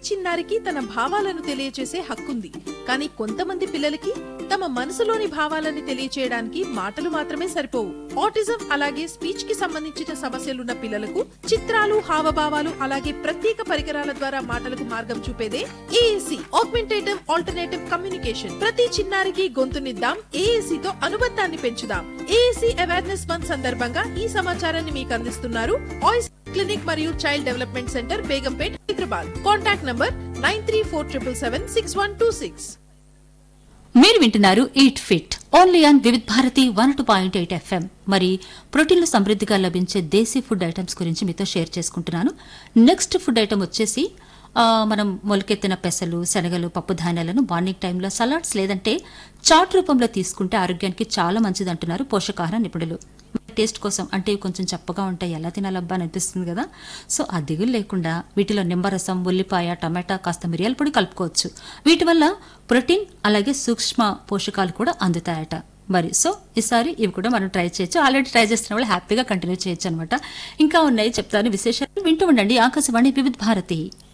చిన్నారికి తన భావాలను తెలియచేసే హక్కుంది కానీ కొంతమంది పిల్లలకి తమ మనసులోని భావాలని తెలియచేయడానికి మాటలు మాత్రమే సరిపోవు ఆటిజం అలాగే స్పీచ్ కి సంబంధించిన సమస్యలున్న పిల్లలకు చిత్రాలు హావభావాలు అలాగే ప్రత్యేక పరికరాల ద్వారా మాటలకు మార్గం చూపేదే ఏఏసి ఆగ్మెంటేటివ్ ఆల్టర్నేటివ్ కమ్యూనికేషన్ ప్రతి చిన్నారికి గొంతునిద్దాం ఏఏసి తో అనుబంధాన్ని పెంచుదాం ఏఏసి అవేర్నెస్ మంత్ సందర్భంగా ఈ సమాచారాన్ని మీకు అందిస్తున్నారు ఆయిస్ క్లినిక్ మరియు child development centre Begumpet Hyderabad contact number nine three four triple seven six one two six మీరు వింటున్నారు eat fit only on Vividh Bharati one two point eight FM మరి ప్రోటీన్లు సమృద్ధిగా లభించే దేశీ ఫుడ్ ఐటమ్స్ గురించి మీతో షేర్ చేసుకుంటున్నాను నెక్స్ట్ ఫుడ్ ఐటమ్ వచ్చేసి ఆ, మనం మొలకెత్తిన పెసలు శనగలు పప్పు ధాన్యాలను మార్నింగ్ టైంలో సలాడ్స్ లేదంటే చాట్ రూపంలో తీసుకుంటే ఆరోగ్యానికి చాలా మంచిది అంటున్నారు పోషకాహార నిపుణులు టేస్ట్ కోసం అంటే ఇవి కొంచెం చప్పగా ఉంటాయి ఎలా తినాలబ్బా అని అనిపిస్తుంది కదా సో ఆ దిగులు లేకుండా వీటిలో నిమ్మరసం ఉల్లిపాయ టమాటా కాస్త మిరియాల పొడి కలుపుకోవచ్చు వీటి వల్ల ప్రోటీన్ అలాగే సూక్ష్మ పోషకాలు కూడా అందుతాయట మరి సో ఈసారి ఇవి కూడా మనం ట్రై చేయొచ్చు ఆల్రెడీ ట్రై చేస్తున్న వాళ్ళు హ్యాపీగా కంటిన్యూ చేయొచ్చు అనమాట ఇంకా ఉన్నాయి చెప్తాను విశేషాలు వింటూ ఉండండి ఆకాశవాణి వివిధ భారతి